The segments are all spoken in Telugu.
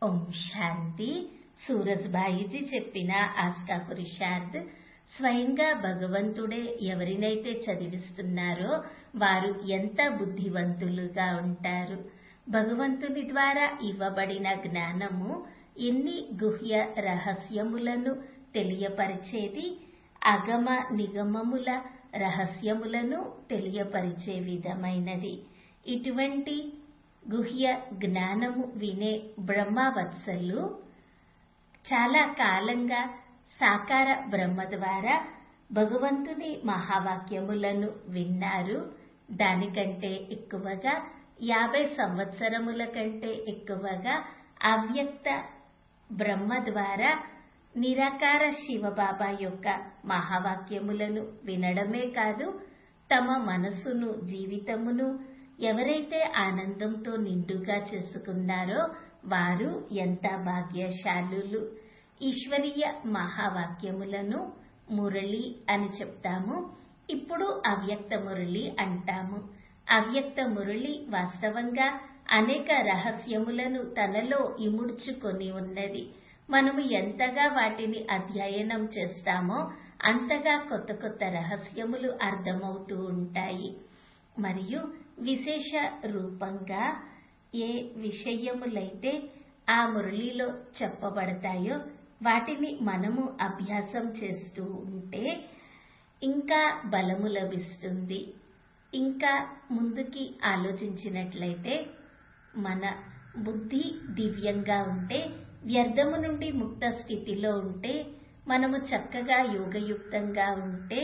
ఓం శాంతి సూరజ్బాయిజీ చెప్పిన ఆస్కా పురుషార్థ్ స్వయంగా భగవంతుడే ఎవరినైతే చదివిస్తున్నారో వారు ఎంత బుద్ధివంతులుగా ఉంటారు భగవంతుని ద్వారా ఇవ్వబడిన జ్ఞానము ఎన్ని గుహ్య రహస్యములను తెలియపరిచేది అగమ నిగమముల రహస్యములను తెలియపరిచే విధమైనది ఇటువంటి గుహ్య జ్ఞానము వినే బ్రహ్మవత్సలు చాలా కాలంగా సాకార బ్రహ్మ ద్వారా భగవంతుని మహావాక్యములను విన్నారు దానికంటే ఎక్కువగా యాభై సంవత్సరముల కంటే ఎక్కువగా అవ్యక్త బ్రహ్మ ద్వారా నిరాకార శివబాబా యొక్క మహావాక్యములను వినడమే కాదు తమ మనసును జీవితమును ఎవరైతే ఆనందంతో నిండుగా చేసుకున్నారో వారు ఎంత భాగ్యశాలులు ఈశ్వరీయ మహావాక్యములను మురళి అని చెప్తాము ఇప్పుడు అవ్యక్త మురళి అంటాము అవ్యక్త మురళి వాస్తవంగా అనేక రహస్యములను తనలో ఇముడ్చుకొని ఉన్నది మనము ఎంతగా వాటిని అధ్యయనం చేస్తామో అంతగా కొత్త కొత్త రహస్యములు అర్థమవుతూ ఉంటాయి మరియు విశేష రూపంగా ఏ విషయములైతే ఆ మురళిలో చెప్పబడతాయో వాటిని మనము అభ్యాసం చేస్తూ ఉంటే ఇంకా బలము లభిస్తుంది ఇంకా ముందుకి ఆలోచించినట్లయితే మన బుద్ధి దివ్యంగా ఉంటే వ్యర్థము నుండి ముక్త స్థితిలో ఉంటే మనము చక్కగా యోగయుక్తంగా ఉంటే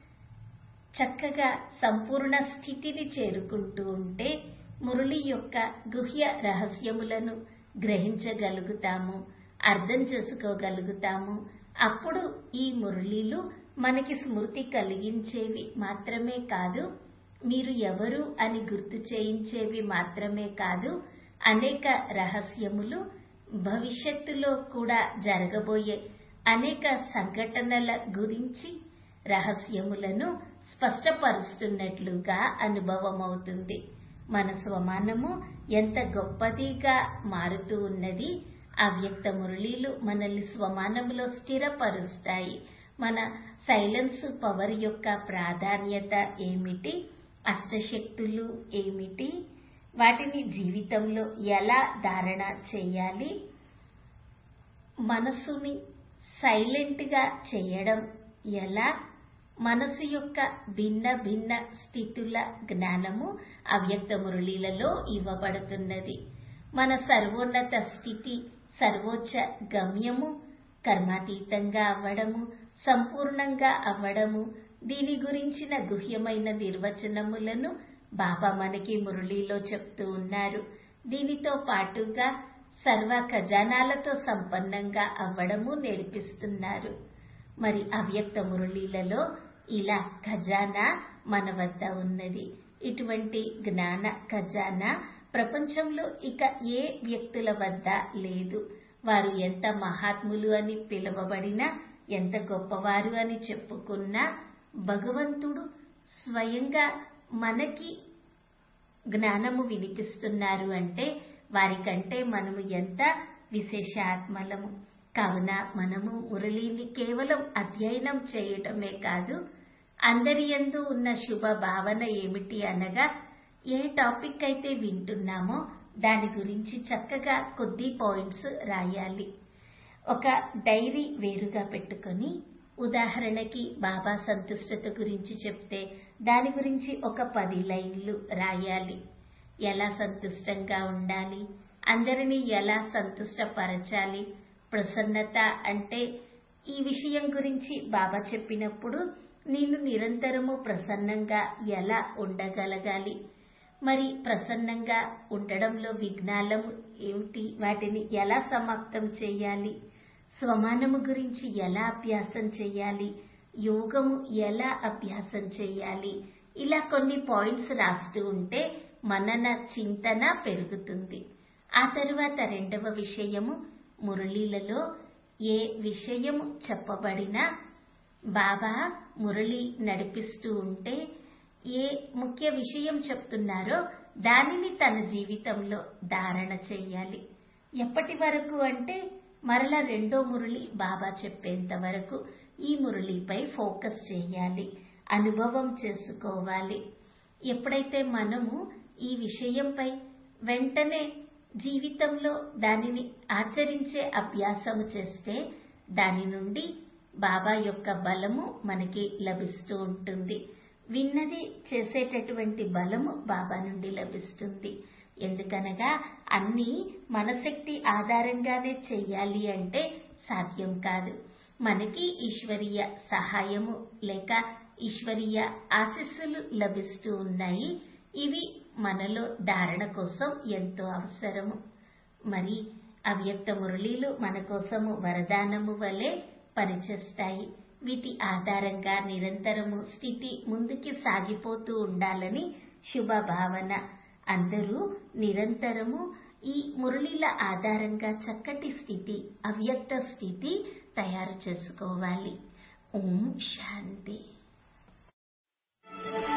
చక్కగా సంపూర్ణ స్థితిని చేరుకుంటూ ఉంటే మురళి యొక్క గుహ్య రహస్యములను గ్రహించగలుగుతాము అర్థం చేసుకోగలుగుతాము అప్పుడు ఈ మురళీలు మనకి స్మృతి కలిగించేవి మాత్రమే కాదు మీరు ఎవరు అని గుర్తు చేయించేవి మాత్రమే కాదు అనేక రహస్యములు భవిష్యత్తులో కూడా జరగబోయే అనేక సంఘటనల గురించి రహస్యములను స్పష్టపరుస్తున్నట్లుగా అనుభవమవుతుంది మన స్వమానము ఎంత గొప్పదిగా మారుతూ ఉన్నది అవ్యక్త మురళీలు మనల్ని స్వమానములో స్థిరపరుస్తాయి మన సైలెన్స్ పవర్ యొక్క ప్రాధాన్యత ఏమిటి అష్టశక్తులు ఏమిటి వాటిని జీవితంలో ఎలా ధారణ చేయాలి మనసుని సైలెంట్గా చేయడం ఎలా మనసు యొక్క భిన్న భిన్న స్థితుల జ్ఞానము అవ్యక్త మురళీలలో ఇవ్వబడుతున్నది మన సర్వోన్నత స్థితి సర్వోచ్చ గమ్యము కర్మాతీతంగా అవ్వడము సంపూర్ణంగా అవ్వడము దీని గురించిన గుహ్యమైన నిర్వచనములను బాబా మనకి మురళీలో చెప్తూ ఉన్నారు దీనితో పాటుగా సర్వ ఖజానాలతో సంపన్నంగా అవ్వడము నేర్పిస్తున్నారు మరి అవ్యక్త మురళీలలో ఇలా ఖజానా మన వద్ద ఉన్నది ఇటువంటి జ్ఞాన ఖజానా ప్రపంచంలో ఇక ఏ వ్యక్తుల వద్ద లేదు వారు ఎంత మహాత్ములు అని పిలువబడినా ఎంత గొప్పవారు అని చెప్పుకున్నా భగవంతుడు స్వయంగా మనకి జ్ఞానము వినిపిస్తున్నారు అంటే వారికంటే మనము ఎంత విశేషాత్మలము కావున మనము మురళిని కేవలం అధ్యయనం చేయటమే కాదు అందరి ఎందు ఉన్న శుభ భావన ఏమిటి అనగా ఏ టాపిక్ అయితే వింటున్నామో దాని గురించి చక్కగా కొద్ది పాయింట్స్ రాయాలి ఒక డైరీ వేరుగా పెట్టుకొని ఉదాహరణకి బాబా సంతుష్టత గురించి చెప్తే దాని గురించి ఒక పది లైన్లు రాయాలి ఎలా సంతుష్టంగా ఉండాలి అందరినీ ఎలా సంతుష్టపరచాలి ప్రసన్నత అంటే ఈ విషయం గురించి బాబా చెప్పినప్పుడు నేను నిరంతరము ప్రసన్నంగా ఎలా ఉండగలగాలి మరి ప్రసన్నంగా ఉండడంలో విఘ్నాలము ఏమిటి వాటిని ఎలా సమాప్తం చేయాలి స్వమానము గురించి ఎలా అభ్యాసం చేయాలి యోగము ఎలా అభ్యాసం చేయాలి ఇలా కొన్ని పాయింట్స్ రాస్తూ ఉంటే మనన చింతన పెరుగుతుంది ఆ తరువాత రెండవ విషయము మురళీలలో ఏ విషయము చెప్పబడినా బాబా మురళి నడిపిస్తూ ఉంటే ఏ ముఖ్య విషయం చెప్తున్నారో దానిని తన జీవితంలో ధారణ చెయ్యాలి ఎప్పటి వరకు అంటే మరల రెండో మురళి బాబా చెప్పేంత వరకు ఈ మురళిపై ఫోకస్ చేయాలి అనుభవం చేసుకోవాలి ఎప్పుడైతే మనము ఈ విషయంపై వెంటనే జీవితంలో దానిని ఆచరించే అభ్యాసము చేస్తే దాని నుండి బాబా యొక్క బలము మనకి లభిస్తూ ఉంటుంది విన్నది చేసేటటువంటి బలము బాబా నుండి లభిస్తుంది ఎందుకనగా అన్నీ మనశక్తి ఆధారంగానే చెయ్యాలి అంటే సాధ్యం కాదు మనకి ఈశ్వరీయ సహాయము లేక ఈశ్వరీయ ఆశీస్సులు లభిస్తూ ఉన్నాయి ఇవి మనలో ధారణ కోసం ఎంతో అవసరము మరి అవ్యక్త మురళీలు మన కోసము వరదానము వలె పనిచేస్తాయి వీటి ఆధారంగా నిరంతరము స్థితి ముందుకి సాగిపోతూ ఉండాలని శుభ భావన అందరూ నిరంతరము ఈ మురళీల ఆధారంగా చక్కటి స్థితి అవ్యక్త స్థితి తయారు చేసుకోవాలి ఓం శాంతి